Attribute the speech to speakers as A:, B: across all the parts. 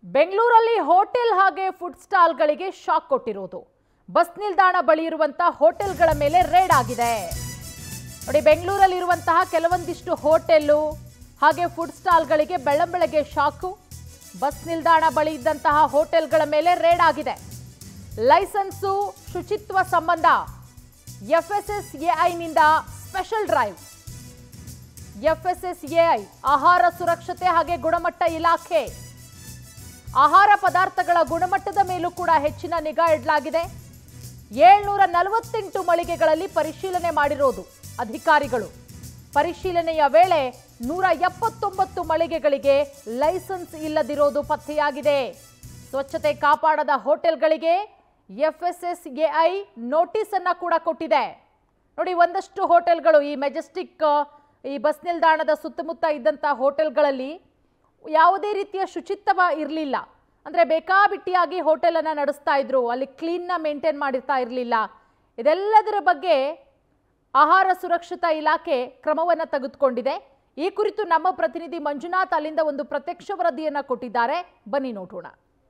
A: ಬೆಂಗಳೂರಲ್ಲಿ ಹೋಟೆಲ್ ಹಾಗೆ ಫುಡ್ ಸ್ಟಾಲ್ಗಳಿಗೆ ಶಾಕ್ ಕೊಟ್ಟಿರೋದು ಬಸ್ ನಿಲ್ದಾಣ ಬಳಿ ಇರುವಂತಹ ಹೋಟೆಲ್ಗಳ ಮೇಲೆ ರೇಡ್ ಆಗಿದೆ ನೋಡಿ ಬೆಂಗಳೂರಲ್ಲಿರುವಂತಹ ಕೆಲವೊಂದಿಷ್ಟು ಹೋಟೆಲ್ಲು ಹಾಗೆ ಫುಡ್ ಸ್ಟಾಲ್ಗಳಿಗೆ ಬೆಳ್ಳಂಬೆಳಗ್ಗೆ ಶಾಕು ಬಸ್ ನಿಲ್ದಾಣ ಬಳಿ ಇದ್ದಂತಹ ಹೋಟೆಲ್ಗಳ ಮೇಲೆ ರೇಡ್ ಆಗಿದೆ ಲೈಸೆನ್ಸು ಶುಚಿತ್ವ ಸಂಬಂಧ ಎಫ್ಎಸ್ಎಸ್ಎಐನಿಂದ ಸ್ಪೆಷಲ್ ಡ್ರೈವ್ ಎಫ್ಎಸ್ಎಸ್ಎಐ ಆಹಾರ ಸುರಕ್ಷತೆ ಹಾಗೆ ಗುಣಮಟ್ಟ ಇಲಾಖೆ ಆಹಾರ ಪದಾರ್ಥಗಳ ಗುಣಮಟ್ಟದ ಮೇಲೂ ಕೂಡ ಹೆಚ್ಚಿನ ನಿಗಾ ಇಡಲಾಗಿದೆ ಏಳ್ನೂರ ನಲವತ್ತೆಂಟು ಮಳಿಗೆಗಳಲ್ಲಿ ಪರಿಶೀಲನೆ ಮಾಡಿರೋದು ಅಧಿಕಾರಿಗಳು ಪರಿಶೀಲನೆಯ ವೇಳೆ ನೂರ ಎಪ್ಪತ್ತೊಂಬತ್ತು ಮಳಿಗೆಗಳಿಗೆ ಲೈಸೆನ್ಸ್ ಇಲ್ಲದಿರೋದು ಪತ್ತೆಯಾಗಿದೆ ಸ್ವಚ್ಛತೆ ಕಾಪಾಡದ ಹೋಟೆಲ್ಗಳಿಗೆ ಎಫ್ಎಸ್ಎಸ್ಎಐ ನೋಟಿಸ್ ಅನ್ನ ಕೂಡ ಕೊಟ್ಟಿದೆ ನೋಡಿ ಒಂದಷ್ಟು ಹೋಟೆಲ್ಗಳು ಈ ಮೆಜೆಸ್ಟಿಕ್ ಈ ಬಸ್ ನಿಲ್ದಾಣದ ಸುತ್ತಮುತ್ತ ಇದ್ದಂಥ ಹೋಟೆಲ್ಗಳಲ್ಲಿ ಯಾವುದೇ ರೀತಿಯ ಶುಚಿತ್ವ ಇರಲಿಲ್ಲ ಅಂದರೆ ಬೇಕಾಬಿಟ್ಟಿಯಾಗಿ ಹೋಟೆಲನ್ನು ನಡೆಸ್ತಾ ಇದ್ರು ಅಲ್ಲಿ ಕ್ಲೀನ್ನ ಮೇಂಟೈನ್ ಮಾಡಿರ್ತಾ ಇರಲಿಲ್ಲ ಇದೆಲ್ಲದರ ಬಗ್ಗೆ ಆಹಾರ ಸುರಕ್ಷತಾ ಇಲಾಖೆ ಕ್ರಮವನ್ನು ತೆಗೆದುಕೊಂಡಿದೆ ಈ ಕುರಿತು ನಮ್ಮ ಪ್ರತಿನಿಧಿ ಮಂಜುನಾಥ್ ಅಲ್ಲಿಂದ ಒಂದು ಪ್ರತ್ಯಕ್ಷ ವರದಿಯನ್ನ ಕೊಟ್ಟಿದ್ದಾರೆ ಬನ್ನಿ ನೋಡೋಣ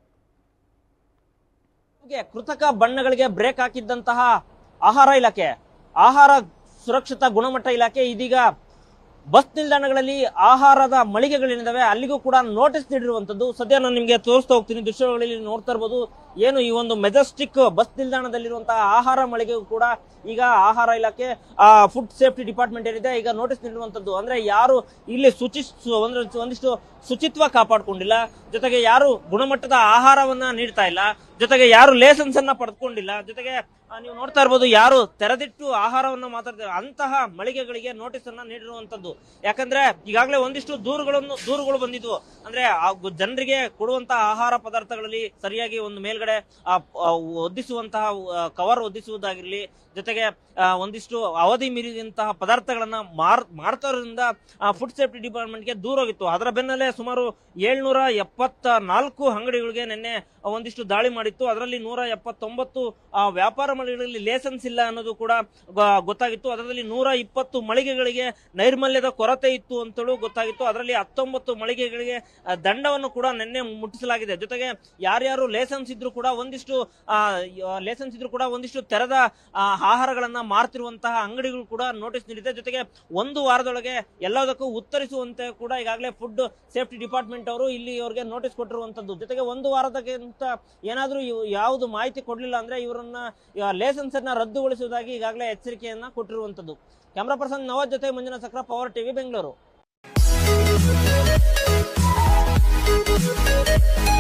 B: ಗೆ ಕೃತಕ ಬಣ್ಣಗಳಿಗೆ ಬ್ರೇಕ್ ಹಾಕಿದ್ದಂತಹ ಆಹಾರ ಇಲಾಖೆ ಆಹಾರ ಸುರಕ್ಷತಾ ಗುಣಮಟ್ಟ ಇಲಾಖೆ ಇದೀಗ ಬಸ್ ನಿಲ್ದಾಣಗಳಲ್ಲಿ ಆಹಾರದ ಮಳಿಗೆಗಳೇನಿದಾವೆ ಅಲ್ಲಿಗೂ ಕೂಡ ನೋಟಿಸ್ ನೀಡಿರುವಂತದ್ದು ಸದ್ಯ ನಾನು ನಿಮಗೆ ತೋರಿಸ್ತಾ ಹೋಗ್ತೀನಿ ದೃಶ್ಯಗಳಲ್ಲಿ ನೋಡ್ತಾ ಇರ್ಬೋದು ಏನು ಈ ಒಂದು ಮೆಜೆಸ್ಟಿಕ್ ಬಸ್ ನಿಲ್ದಾಣದಲ್ಲಿರುವಂತಹ ಆಹಾರ ಮಳಿಗೆಗೂ ಕೂಡ ಈಗ ಆಹಾರ ಇಲಾಖೆ ಫುಡ್ ಸೇಫ್ಟಿ ಡಿಪಾರ್ಟ್ಮೆಂಟ್ ಏನಿದೆ ಈಗ ನೋಟಿಸ್ ನೀಡಿರುವಂತದ್ದು ಅಂದ್ರೆ ಯಾರು ಇಲ್ಲಿ ಶುಚಿ ಸು- ಒಂದು- ಒಂದಿಷ್ಟು ಶುಚಿತ್ವ ಕಾಪಾಡ್ಕೊಂಡಿಲ್ಲ ಜೊತೆಗೆ ಯಾರು ಗುಣಮಟ್ಟದ ಆಹಾರವನ್ನ ನೀಡ್ತಾ ಇಲ್ಲ ಜೊತೆಗೆ ಯಾರು ಲೇಸನ್ಸ್ ಅನ್ನ ಪಡೆದುಕೊಂಡಿಲ್ಲ ಜೊತೆಗೆ ಆ, ನೀವು ನೋಡ್ತಾ ಇರ್ಬೋದು ಯಾರು ತೆರೆದಿಟ್ಟು ಆಹಾರವನ್ನ ಮಾತಾಡ್ತಾರೆ ಅಂತಹ ಮಳಿಗೆಗಳಿಗೆ ನೋಟಿಸ್ ಅನ್ನ ನೀಡಿರುವಂತದ್ದು ಯಾಕಂದ್ರೆ ಈಗಾಗಲೇ ಒಂದಿಷ್ಟು ದೂರುಗಳನ್ನು ದೂರುಗಳು ಬಂದಿದ್ವು ಅಂದ್ರೆ ಆ ಗು- ಜನರಿಗೆ ಕೊಡುವಂತಹ ಆಹಾರ ಪದಾರ್ಥಗಳಲ್ಲಿ ಸರಿಯಾಗಿ ಒಂದು ಮೇಲ್ಗಡೆ ಆ, ಆ, ಒದ್ದಿಸುವಂತಹ ಕವರ್ ಒದ್ದಿಸುವುದಾಗಿರ್ಲಿ ಜೊತೆಗೆ ಆ, ಒಂದಿಷ್ಟು ಅವಧಿ ಮೀರಿದಂತಹ ಪದಾರ್ಥಗಳನ್ನ ಮಾರ್ ಮಾಡ್ತಾ ಇರೋದ್ರಿಂದ ಫುಡ್ ಸೇಫ್ಟಿ ಡಿಪಾರ್ಟ್ಮೆಂಟ್ಗೆ ದೂರ ಹೋಗಿತ್ತು ಅದರ ಬೆನ್ನಲ್ಲೇ ಸುಮಾರು ಏಳ್ನೂರ ಎಪ್ಪತ್ತ ನಾಲ್ಕು ಅಂಗಡಿಗಳಿಗೆ ನಿನ್ನೆ ಒಂದಿಷ್ಟು ದಾಳಿ ಮಾಡಿತ್ತು ಅದರಲ್ಲಿ ನೂರ ಎಪ್ಪತ್ತೊಂಬತ್ತು ಆ, ವ್ಯಾಪಾರ ಮಳಿಗೆಗಳಲ್ಲಿ ಲೇಸನ್ಸ್ ಇಲ್ಲ ಅನ್ನೋದು ಕೂಡ ಗ- ಗೊತ್ತಾಗಿತ್ತು ಅದರಲ್ಲಿ ನೂರ ಇಪ್ಪತ್ತು ಮಳಿಗೆಗಳಿಗೆ ನೈರ್ಮಲ್ಯದ ಕೊರತೆ ಇತ್ತು ಅಂತಲೂ ಗೊತ್ತಾಗಿತ್ತು ಅದರಲ್ಲಿ ಹತ್ತೊಂಬತ್ತು ಮಳಿಗೆಗಳಿಗೆ ಆ, ದಂಡವನ್ನು ಕೂಡ ನಿನ್ನೆ ಮುಟ್ಟಿಸಲಾಗಿದೆ ಜೊತೆಗೆ ಯಾರ್ಯಾರು ಲೇಸನ್ಸ್ ಇದ್ರು ಕೂಡ ಒಂದಿಷ್ಟು ಲೇಸನ್ಸ್ ಇದ್ರು ಕೂಡ ಒಂದಿಷ್ಟು ತೆರೆದ ಆ, ಆಹಾರಗಳನ್ನ ಮಾರ್ತಿರುವಂತಹ ಅಂಗಡಿಗಳು ಕೂಡ ನೋಟಿಸ್ ನೀಡಿದೆ ಜೊತೆಗೆ ಒಂದು ವಾರದೊಳಗೆ ಎಲ್ಲದಕ್ಕೂ ಉತ್ತರಿಸುವಂತೆ ಕೂಡ ಈಗಾಗಲೇ ಫುಡ್ ಸೇಫ್ಟಿ ಡಿಪಾರ್ಟ್ಮೆಂಟ್ ಅವರು ಇಲ್ಲಿ ಇವರಿಗೆ ನೋಟಿಸ್ ಕೊಟ್ಟಿರುವಂತದ್ದು ಜೊತೆಗೆ ಒಂದು ವಾರದಕ್ಕಿಂತ ಏನಾದ್ರೂ ಇವ್- ಯಾವುದು ಮಾಹಿತಿ ಕೊಡ್ಲಿಲ್ಲ ಅಂದ್ರೆ ಇವರನ್ನ ಲೇಸನ್ಸ್ ಅನ್ನ ರದ್ದುಗೊಳಿಸುವುದಾಗಿ ಈಗಾಗಲೇ ಎಚ್ಚರಿಕೆಯನ್ನ ಕೊಟ್ಟಿರುವಂತದ್ದು ಕ್ಯಾಮರಾ ಪರ್ಸನ್ ನವಾಜ್ ಜೊತೆ ಮಂಜುನಾಥ್ ಸಕ್ರ ಪವರ್ ಟಿವಿ ಬೆಂಗಳೂರು